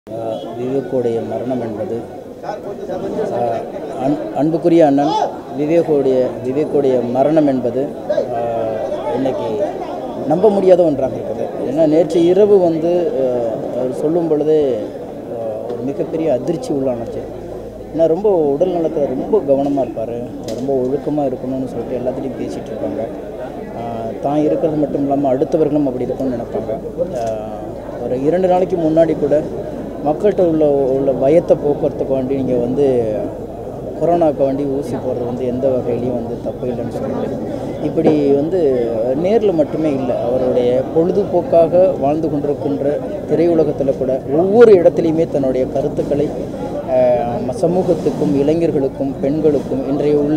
விவேக்குடைய மரணம் என்பது ஆஹ், அன் அன்புக்குரிய அண்ணன் விவேக்குடைய விவேக்குடைய மரணம் என்பது ஆஹ், இன்னைக்கு நம்ப முடியாத ஒன்றாக இருக்குது ஏன்னா நேற்று இரவு வந்து ஆஹ், அவர் சொல்லும் பொழுதே ஆஹ், ஒரு மிகப்பெரிய அதிர்ச்சி உள்ளானுச்சு ஏன்னா ரொம்ப உடல் நலத்தில் ரொம்ப கவனமாக இருப்பார் ரொம்ப ஒழுக்கமாக இருக்கணும்னு சொல்லிட்டு எல்லாத்துலேயும் பேசிகிட்டு இருப்பாங்க ஆஹ், தான் இருக்கிறது மட்டும் இல்லாமல் அடுத்தவர்களும் அப்படி இருக்கணும்னு நினைப்பாங்க ஆஹ், ஒரு இரண்டு நாளைக்கு முன்னாடி கூட மக்கள்கிட்ட உள்ள உள்ள பயத்தை போக்குவரத்துக்கு வேண்டி நீங்கள் வந்து கொரோனாவுக்கு வேண்டி ஊசி போடுறது வந்து எந்த வகையிலையும் வந்து தப்பு இல்லைன்னு சொல்லிட்டு இப்படி வந்து நேரில் மட்டுமே இல்லை அவருடைய பொழுதுபோக்காக வாழ்ந்து கொண்டிருக்கின்ற திரையுலகத்தில் கூட ஒவ்வொரு இடத்துலையுமே தன்னுடைய கருத்துக்களை ஆஹ், சமூகத்துக்கும் இளைஞர்களுக்கும் பெண்களுக்கும் இன்றைய உள்ள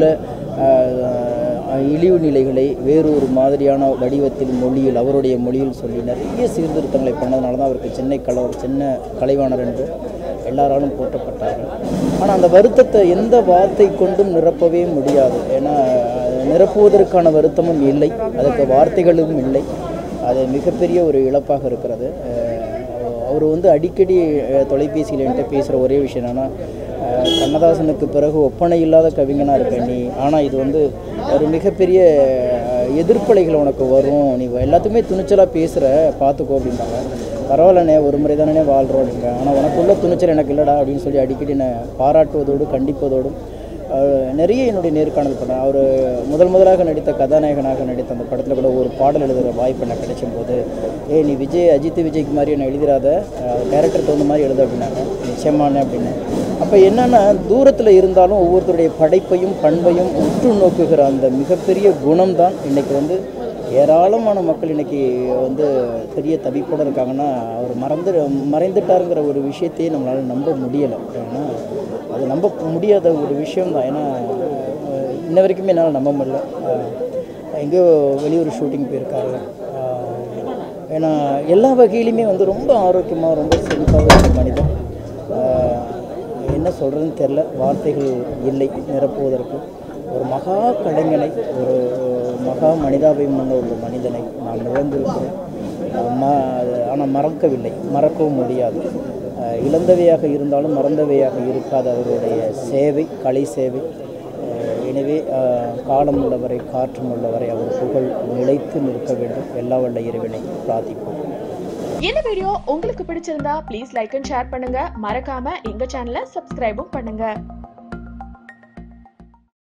ஆஹ், இழிவு நிலைகளை வேறொரு மாதிரியான வடிவத்தில் மொழியில் அவருடைய மொழியில் சொல்லி நிறைய சீர்திருத்தங்களை பண்ணதுனால தான் அவருக்கு சென்னை கல சின்ன கலைவாணர் என்று எல்லாராலும் போற்றப்பட்டார்கள் ஆனால் அந்த வருத்தத்தை எந்த வார்த்தை கொண்டும் நிரப்பவே முடியாது ஏன்னா அஹ், நிரப்புவதற்கான வருத்தமும் இல்லை அதுக்கு வார்த்தைகளும் இல்லை அது மிகப்பெரிய ஒரு இழப்பாக இருக்கிறது அஹ், அவர் வந்து அடிக்கடி அஹ், தொலைபேசியில் என்கிட்ட பேசுகிற ஒரே விஷயம் என்னென்னா அஹ், கண்ணதாசனுக்கு பிறகு ஒப்பனை இல்லாத கவிஞனாக இருக்க நீ ஆனால் இது வந்து ஒரு மிகப்பெரிய அஹ், எதிர்ப்பலைகள் உனக்கு வரும் நீ எல்லாத்துக்குமே துணிச்சலாக பேசுகிற பார்த்துக்கோ அப்படின்றாங்க பரவாயில்லண்ணே ஒரு முறை தானே வாழ்கிறோம் அப்படிங்க ஆனால் உனக்குள்ள துணிச்சல் எனக்கு இல்லைடா அப்படின்னு சொல்லி அடிக்கடி நான் பாராட்டுவதோடு கண்டிப்பதோடும் அஹ், நிறைய என்னுடைய நேர்காணல் பண்ணேன் அவர் முதல் முதலாக நடித்த கதாநாயகனாக நடித்த அந்த படத்தில் கூட ஒரு பாடல் எழுதுகிற வாய்ப்பு எனக்கு கிடைச்சும் போது ஏ நீ விஜய் அஜித் விஜய்க்கு மாதிரி என்ன எழுதிடாத கேரக்டர் தகுந்த மாதிரி எழுத அப்படின்னாங்க நிச்சயமான அப்படின்னு அப்போ என்னென்னா தூரத்தில் இருந்தாலும் ஒவ்வொருத்தருடைய படைப்பையும் பண்பையும் உற்று நோக்குகிற அந்த மிகப்பெரிய குணம் தான் இன்றைக்கி வந்து ஏராளமான மக்கள் இன்னைக்கு வந்து பெரிய தவிப்போடு இருக்காங்கன்னா அவர் மறந்து மறைந்துட்டாருங்கிற ஒரு விஷயத்தையே நம்மளால் நம்ப முடியலை ஏன்னா அது நம்ப முடியாத ஒரு விஷயம்தான் ஏன்னா அஹ், இன்ன வரைக்குமே என்னால் நம்ப முடியல அஹ், எங்கேயோ வெளியூர் ஷூட்டிங் போயிருக்காரு அஹ், ஏன்னா எல்லா வகையிலுமே வந்து ரொம்ப ஆரோக்கியமாக ரொம்ப செழிப்பாக ஒரு மனிதன் அஹ், என்ன சொல்கிறதுன்னு தெரில வார்த்தைகள் இல்லை நிரப்புவதற்கு ஒரு மகா கலைஞனை ஒரு மகா மனிதாபிமான ஒரு மனிதனை நாம் இழந்திருக்கிறோம் ம ஆனால் மறக்கவில்லை மறக்கவும் முடியாது அஹ் இழந்தவையாக இருந்தாலும் மறந்தவையாக இருக்காது அவருடைய சேவை கலை சேவை அஹ் எனவே அஹ் காலம் உள்ளவரை காற்றும் உள்ளவரை அவர் புகழ் நிலைத்து நிற்க வேண்டும் எல்லா வல்ல இறைவனை பிரார்த்திப்போம் இந்த வீடியோ உங்களுக்கு பிடிச்சிருந்தா ப்ளீஸ் லைக் அண்ட் ஷேர் பண்ணுங்க மறக்காம எங்க சேனலை சப்ஸ்கிரைபும் பண்ணுங்க